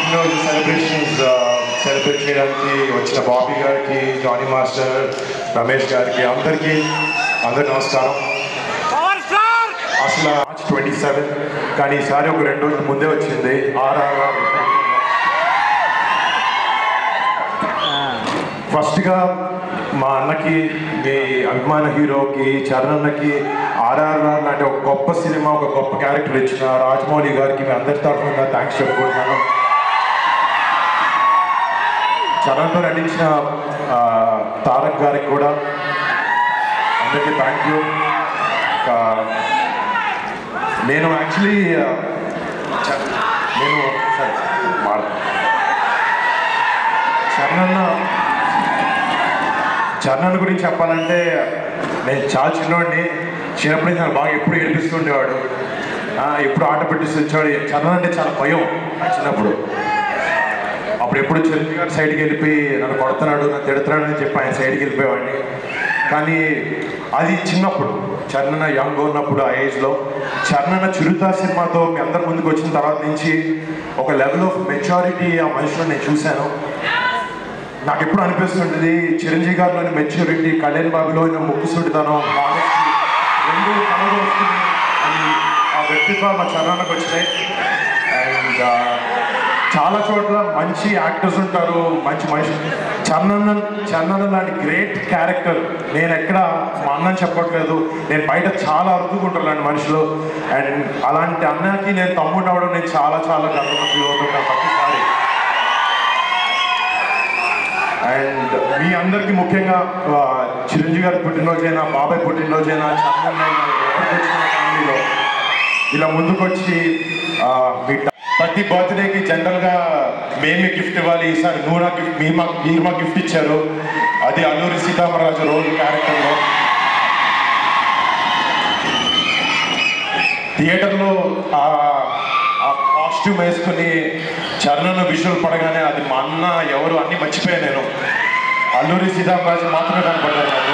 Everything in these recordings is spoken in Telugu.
పుట్టినరోజు సెలబ్రేషన్స్ సెలబ్రేట్ చేయడానికి వచ్చిన బాబీ గారికి జానీ మాస్టర్ రమేష్ గారికి అందరికీ అందరికి నమస్కారం అసలు మార్చ్ ట్వంటీ సెవెన్ కానీ ఈసారి ఒక రెండు రోజుల ముందే వచ్చింది ఆర్ఆర్ఆర్ ఫస్ట్గా మా అన్నకి మీ అభిమాన హీరోకి చరణ్ అన్నకి ఆర్ఆర్ఆర్ లాంటి ఒక గొప్ప సినిమా ఒక గొప్ప క్యారెక్టర్ ఇచ్చిన రాజమౌళి గారికి మీ అందరి తరఫున థ్యాంక్స్ చెప్పుకుంటున్నాను చరణ్తో నటించిన ఆ, తారక్ గారికి కూడా అందరికీ థ్యాంక్ యూ నేను యాక్చువల్లీ నేను సరే మాట చరణ్ చరణ్ గురించి చెప్పాలంటే నేను చాలా చిన్నవాడిని చిన్నప్పటి నుంచి నన్ను బాగా ఎప్పుడు ఏడిపిస్తుండేవాడు ఆ, ఎప్పుడు ఆట పెట్టిస్తుండేవాడు చరణ్ అంటే చాలా భయం నాకు చిన్నప్పుడు అప్పుడు ఎప్పుడు చిరంజీవి గారి సైడ్కి వెళ్ళిపోయి నన్ను కొడుతున్నాడు నన్ను తిడుతున్నాడు అని చెప్పి ఆయన సైడ్కి వెళ్ళిపోయేవాడిని కానీ అది చిన్నప్పుడు చరణ్ యంగ్ ఉన్నప్పుడు ఆ ఏజ్లో చరణ్ చిరుత సినిమాతో మీ అందరి ముందుకు వచ్చిన తర్వాత నుంచి ఒక లెవెల్ ఆఫ్ మెచ్యూరిటీ ఆ మనిషిలో నేను చూశాను నాకు ఎప్పుడు అనిపిస్తుంటుంది చిరంజీవి గారిలోని మెచ్యూరిటీ కళ్యాణ్ బాబులో ముక్కుసూటితనం honesty రెండు కలగా వస్తుంది అని ఆ వ్యక్తిత్వం మా చరణానికి వచ్చినాయి అండ్ చాలా చోట్ల మంచి యాక్టర్స్ ఉంటారు మంచి మనిషి చరణ్ చరణ్ లాంటి గ్రేట్ క్యారెక్టర్ నేను ఎక్కడ మా అన్నని చెప్పట్లేదు నేను బయట చాలా అరుదుకుంటున్నాను మనుషులు అండ్ అలాంటి అన్నకి నేను తమ్ముడు అవడం నేను చాలా చాలా గర్వంగా ఫీల్ అవుతున్నాను ప్రతిసారి అండ్ మీ అందరికీ ముఖ్యంగా ఆ, చిరంజీవి గారి పుట్టినరోజైనా బాబాయ్ పుట్టినరోజైనా చంద్రన్నైనా ఎవరికి వచ్చిన ఫ్యామిలీలో ఇలా ముందుకొచ్చి ఆ, మీ ట- ప్రతి బర్త్డేకి జనరల్గా మేమే గిఫ్ట్ ఇవ్వాలి ఈసారి నువ్వు నాకు గిఫ్ట్ మీరు మాకు మీరు మాకు గిఫ్ట్ ఇచ్చారు అది అల్లూరి సీతారామరాజు రోల్ క్యారెక్టర్లో థియేటర్లో ఆ ఆ కాస్ట్యూమ్ వేసుకుని చరణను విజువల్ పడగానే అది మా అన్న ఎవరు అన్ని మర్చిపోయాను నేను అల్లూరి సీతారామరాజు మాత్రమే కనపడ్డారు నాకు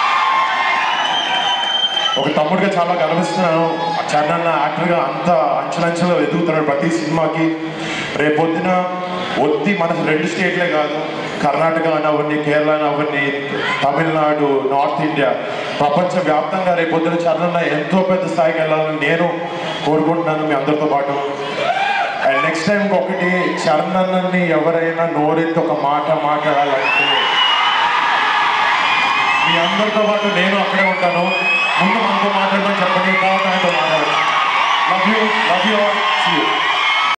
ఒక తమ్ముడిగా చాలా గర్విస్తున్నాను ఆ చరణ్ యాక్టర్గా అంత అంచలంచలో ఎదుగుతున్నాడు ప్రతి సినిమాకి రేపొద్దున ఒత్తి మన రెండు స్టేట్లే కాదు కర్ణాటక అవన్నీ కేరళ అవన్నీ తమిళనాడు నార్త్ ఇండియా ప్రపంచ వ్యాప్తంగా రేపొద్దున చరణ్ ఎంతో పెద్ద స్థాయికి వెళ్ళాలని నేను కోరుకుంటున్నాను మీ అందరితో పాటు అండ్ నెక్స్ట్ టైం ఒకటి చరణ్ అన్నని ఎవరైనా నోరెత్తి ఒక మాట మాట్లాడాలంటే మీ అందరితో పాటు నేను అక్కడే ఉంటాను ముందు మనతో మాట్లాడమని చెప్పండి తర్వాత ఆయనతో మాట్లాడదు love you love you see you